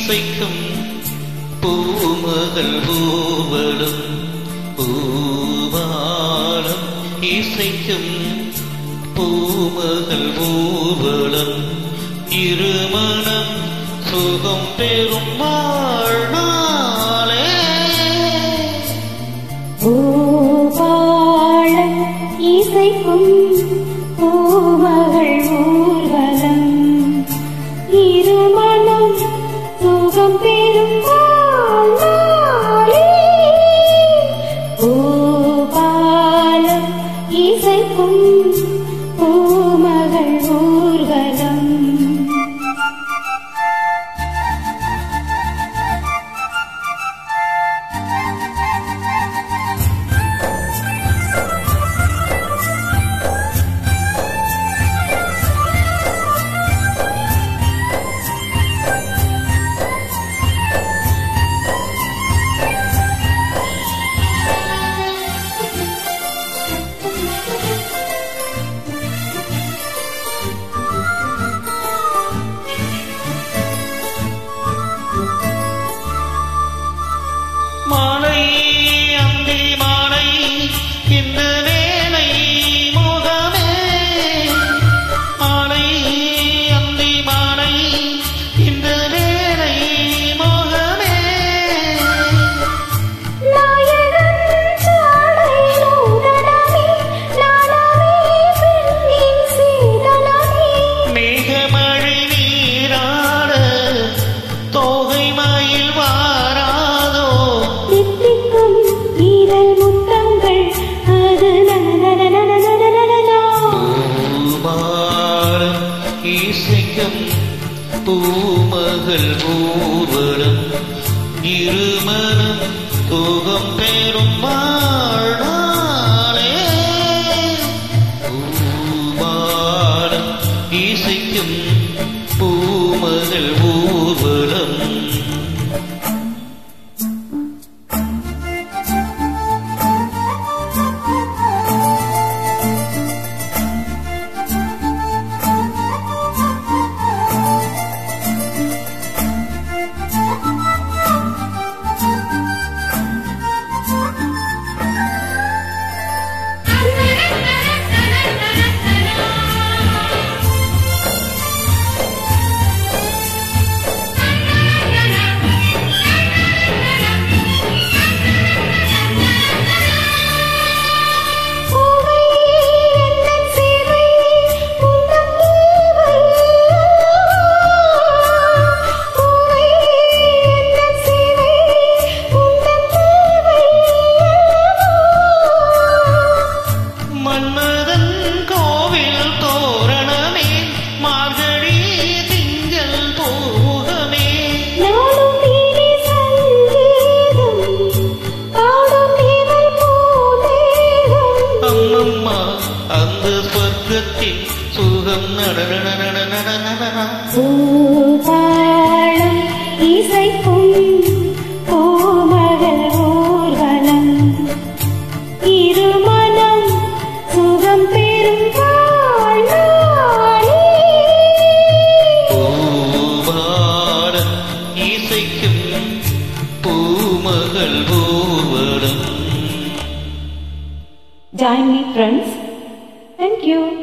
இசைக்கும் பூமகள் பூவலும் பூவாலம் இசைக்கும் பூமகள் பூவலம் இருமணம் சுகம் பெறும் வாழ்நாளே பூபாளம் இசைக்கும் பூமகள் ஊர்வலம் இருமணம் சுகம் பெறும் வாழ்நாளே. பூபாளம் இசைக்கும் பூமகள் ஊர்வலம் மாலை அந்தி மாலை இந்த வேலை முகமே மாலை அந்தி மாலை இந்த வேலை முகமே நாயகன் சாடையிலூடனமே, நாணமே பெண்ணின் சீதனமே. மேகமழை நீராட தோகை மயில் வாராதோ தித்திக்கும் ஈரல் முத்தங்கள், அது நனநனநனநனநனா. பூமாலம் இசைக்கும் பூமகள் ஊர்வலம் இருமனம் சுகம் பெறும் வாழ்நாளே பூமாலம் இசைக்கும் பூமகள் ஊர்வலம் பூவை எண்ணச் சேவை, உந்தன் தேவை. பூவை எண்ணச் சேவை, உந்தன் தேவை. மன்மதன் கோவில் தோரணமே மார்கழி திங்கள் போகமே நாளும் நீனே சங்கீதம், பாடும் தேவல் பூதேகம். அம்மம்மா அந்த ஸ்வர்க்கத்தின் சுகம் நடன பூபாளம் இசைக்கும் பூமகள் ஊர்வலம். இருமனம் சுகம் பெறும் வாழ்நாளே. பூவாரம் இசைக்கும் பூமகள் ஊர்வலம் Join me friends. Thank you.